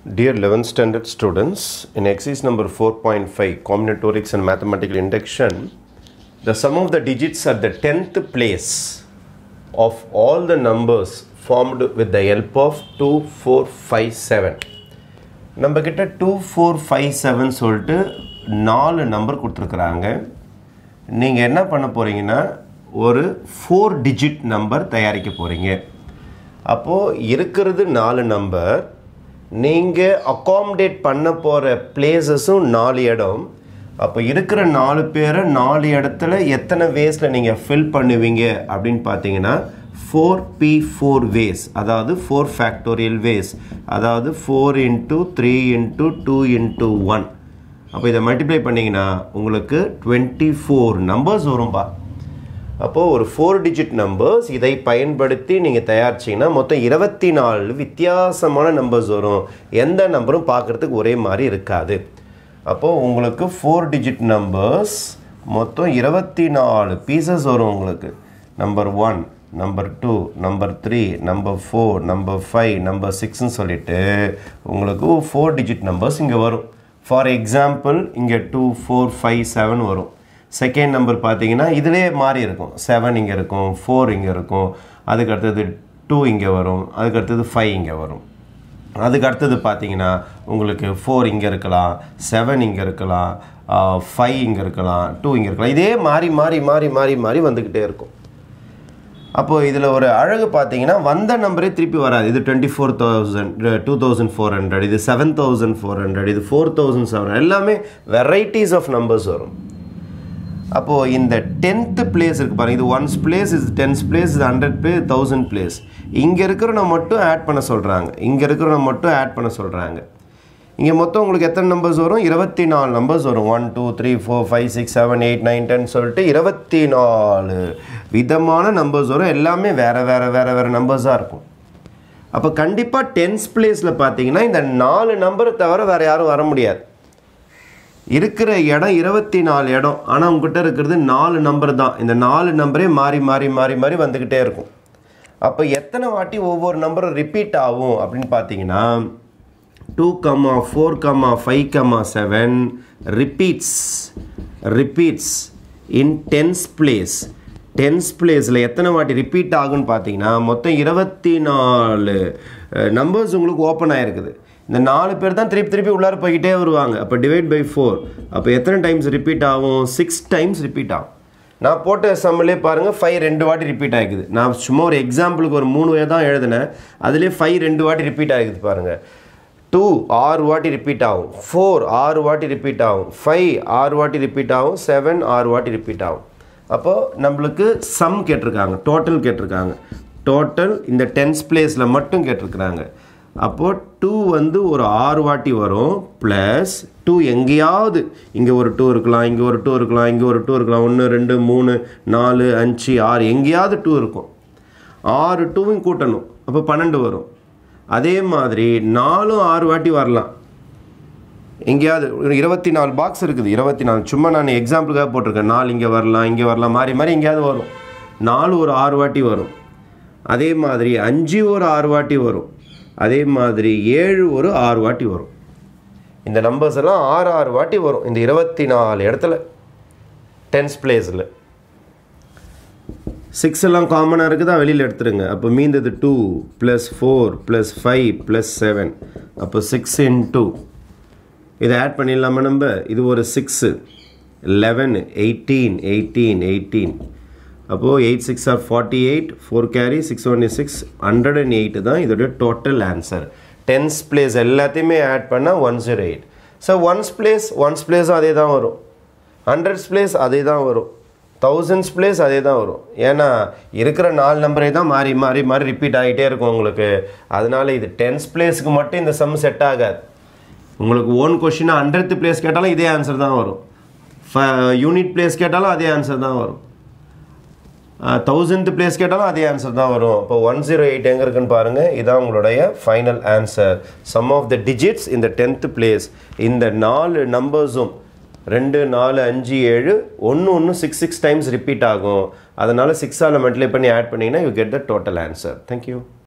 Dear 11th standard students, in exercise number 4.5, combinatorics and mathematical induction, the sum of the digits at the 10th place of all the numbers formed with the help of 2, 4, 5, 7. நம்ம கிட்ட two four five seven சொல்லிட்டு நாலு number கொடுத்துருக்குறாங்க நீங்கள் என்ன பண்ண போகிறீங்கன்னா ஒரு ஃபோர் டிஜிட் நம்பர் தயாரிக்க போகிறீங்க அப்போது இருக்கிறது நாலு நம்பர் நீங்கள் அகாமடேட் பண்ண போகிற பிளேசஸும் நாலு இடம் அப்போ இருக்கிற நாலு பேரை நாலு இடத்துல எத்தனை வேஸில் நீங்கள் ஃபில் பண்ணுவீங்க அப்படின்னு பார்த்தீங்கன்னா ஃபோர் பி ஃபோர் வேஸ் அதாவது ஃபோர் ஃபேக்டோரியல் வேஸ் அதாவது four into three into two into one அப்போ இதை மல்டிப்ளை பண்ணிங்கன்னா உங்களுக்கு டுவெண்ட்டி ஃபோர் நம்பர்ஸ் வரும்பா அப்போது ஒரு ஃபோர் டிஜிட் நம்பர்ஸ் இதை பயன்படுத்தி நீங்கள் தயாரிச்சிங்கன்னா மொத்தம் இருபத்தி நாலு வித்தியாசமான நம்பர்ஸ் வரும் எந்த நம்பரும் பார்க்குறதுக்கு ஒரே மாதிரி இருக்காது அப்போது உங்களுக்கு ஃபோர் டிஜிட் நம்பர்ஸ் மொத்தம் இருபத்தி நாலு பீசஸ் வரும் உங்களுக்கு number one number two number three number four number five number சிக்ஸ்னு சொல்லிட்டு உங்களுக்கு ஃபோர் டிஜிட் நம்பர்ஸ் இங்கே வரும் ஃபார் எக்ஸாம்பிள் இங்கே டூ ஃபோர் ஃபைவ் செவன் வரும் செகண்ட் நம்பர் பார்த்தீங்கன்னா இதிலே மாறி இருக்கும் செவன் இங்கே இருக்கும் ஃபோர் இங்கே இருக்கும் அதுக்கு அடுத்தது டூ இங்கே வரும் அதுக்கு அடுத்தது ஃபைவ் இங்கே வரும் அதுக்கு அடுத்தது பார்த்தீங்கன்னா உங்களுக்கு ஃபோர் இங்கே இருக்கலாம் செவன் இங்கே இருக்கலாம் ஃபைவ் இங்கே இருக்கலாம் டூ இங்கே இருக்கலாம் இதே மாறி மாறி மாறி மாறி மாறி வந்துக்கிட்டே இருக்கும் அப்போது இதில் ஒரு அழகு பார்த்தீங்கன்னா வந்த நம்பரே திருப்பி வராது இது twenty four thousand two thousand four hundred இது செவன் தௌசண்ட் ஃபோர் ஹண்ட்ரட் இது ஃபோர் தௌசண்ட் செவன் எல்லாமே வெரைட்டிஸ் ஆஃப் நம்பர்ஸ் வரும் அப்போது இந்த டென்த்து பிளேஸ் இருக்குது பாருங்கள் இது ஒன்ஸ் பிளேஸ் இது டென்ஸ் பிளேஸ் இது ஹண்ட்ரட் பிளேஸ் தௌசண்ட் பிளேஸ் இங்கே இருக்கிறவனை மட்டும் ஆட் பண்ண சொல்கிறாங்க இங்கே இருக்கிறவனை மட்டும் ஆட் பண்ண சொல்கிறாங்க இங்கே மொத்தம் உங்களுக்கு எத்தனை நம்பர்ஸ் வரும் இருபத்தி நாலு நம்பர்ஸ் வரும் one two three four five six seven eight nine ten சொல்லிட்டு இருபத்தி நாலு விதமான நம்பர்ஸ் வரும் எல்லாமே வேறு வேறு வேறு வேறு நம்பர்ஸாக இருக்கும் அப்போ கண்டிப்பாக டென்ஸ் பிளேஸில் பார்த்தீங்கன்னா இந்த நாலு நம்பரை தவிர வேறு யாரும் வர முடியாது இருக்கிற இடம் இருபத்தி நாலு இடம் ஆனால் உங்ககிட்ட இருக்கிறது நாலு நம்பர் தான் இந்த நாலு நம்பரே மாறி மாறி மாறி மாறி வந்துக்கிட்டே இருக்கும் அப்போ எத்தனை வாட்டி ஒவ்வொரு நம்பரும் ரிப்பீட் ஆகும் அப்படின்னு பார்த்தீங்கன்னா two comma four comma five comma seven repeats repeats in tens place tens பிளேஸில் எத்தனை வாட்டி ரிப்பீட் ஆகுன்னு பார்த்தீங்கன்னா மொத்தம் இருபத்தி நாலு நம்பர்ஸ் உங்களுக்கு ஓப்பன் ஆகிருக்குது இந்த நாலு பேர் தான் திருப்பி திருப்பி உள்ளார போய்கிட்டே வருவாங்க அப்போ டிவைட் பை ஃபோர் அப்போ எத்தனை டைம்ஸ் ரிப்பீட் ஆகும் சிக்ஸ் டைம்ஸ் ரிப்பீட் ஆகும் நான் போட்ட சம்மிலே பாருங்கள் ஃபைவ் ரெண்டு வாட்டி ரிப்பீட் ஆகிக்குது நான் சும்மா ஒரு எக்ஸாம்பிளுக்கு ஒரு மூணு வே தான் எழுதினேன் அதுலேயே ஃபைவ் ரெண்டு வாட்டி ரிப்பீட் ஆகிக்குது பாருங்கள் டூ ஆறு வாட்டி ரிப்பீட் ஆகும் ஃபோர் ஆறு வாட்டி ரிப்பீட் ஆகும் ஃபைவ் ஆறு வாட்டி ரிப்பீட் ஆகும் செவன் ஆறு வாட்டி ரிப்பீட் ஆகும் அப்போது நம்மளுக்கு சம் கேட்டிருக்காங்க டோட்டல் கேட்டிருக்காங்க டோட்டல் இந்த டென்ஸ் பிளேஸில் மட்டும் கேட்டிருக்கிறாங்க அப்போது டூ வந்து ஒரு ஆறு வாட்டி வரும் ப்ளஸ் டூ எங்கேயாவது இங்கே ஒரு டூ இருக்கலாம் இங்கே ஒரு டூ இருக்கலாம் இங்கே ஒரு டூ இருக்கலாம் ஒன்று ரெண்டு மூணு நாலு அஞ்சு ஆறு எங்கேயாவது டூ இருக்கும் ஆறு டூவும் கூட்டணும் அப்போ பன்னெண்டு வரும் அதே மாதிரி நாலும் ஆறு வாட்டி வரலாம் எங்கேயாவது ஒரு இருபத்தி நாலு பாக்ஸ் இருக்குது இருபத்தி நாலு சும்மா நான் எக்ஸாம்பிளுக்காக போட்டிருக்கேன் நாலு இங்கே வரலாம் இங்கே வரலாம் மாறி மாறி எங்கேயாவது வரும் நாலு ஒரு ஆறு வாட்டி வரும் அதே மாதிரி அஞ்சு ஒரு ஆறு வாட்டி வரும் அதே மாதிரி ஏழு ஒரு ஆறு வாட்டி வரும் இந்த நம்பர்ஸ் எல்லாம் ஆறு ஆறு வாட்டி வரும் இந்த இருபத்தி நாலு இடத்துல டென்ஸ் பிளேஸில் சிக்ஸ் எல்லாம் காமனாக இருக்குதா வெளியில் எடுத்துருங்க அப்போ மீந்தது two plus four plus five plus seven அப்போ சிக்ஸ் இன் டூ இதை ஆட் பண்ணிடலாமா நம்ம இது ஒரு six eleven eighteen eighteen eighteen அப்போது eight six are forty eight four carry six one six hundred and eight தான் இதோடைய டோட்டல் ஆன்சர் டென்ஸ் பிளேஸ் எல்லாத்தையுமே ஆட் பண்ணால் one zero eight so ones place ones பிளேஸும் அதே தான் வரும் ஹண்ட்ரட்ஸ் பிளேஸ் அதே தான் வரும் தௌசண்ட்ஸ் பிளேஸ் அதே தான் வரும் ஏன்னா இருக்கிற நாலு நம்பரே தான் மாறி மாறி மாறி ரிப்பீட் ஆகிட்டே இருக்கும் உங்களுக்கு அதனால் இது டென்ஸ் பிளேஸுக்கு மட்டும் இந்த சம் செட் ஆகாது உங்களுக்கு ஓன் கொஷின் ஹண்ட்ரட் பிளேஸ் கேட்டாலும் இதே ஆன்சர் தான் வரும் யூனிட் பிளேஸ் கேட்டாலும் அதே ஆன்சர் தான் வரும் தௌசண்ட் பிளேஸ் கேட்டாலும் அதே ஆன்சர் தான் வரும் இப்போ ஒன் ஜீரோ எயிட் எங்கே இருக்குன்னு பாருங்கள் இதான் உங்களுடைய final answer sum of the digits இந்த டென்த்து பிளேஸ் இந்த நாலு நம்பர்ஸும் ரெண்டு நாலு அஞ்சு ஏழு ஒன்று ஒன்று சிக்ஸ் சிக்ஸ் டைம்ஸ் ரிப்பீட் ஆகும் அதனால் சிக்ஸால் மல்டிப்ளை பண்ணி ஆட் பண்ணிங்கன்னா you get the total answer thank you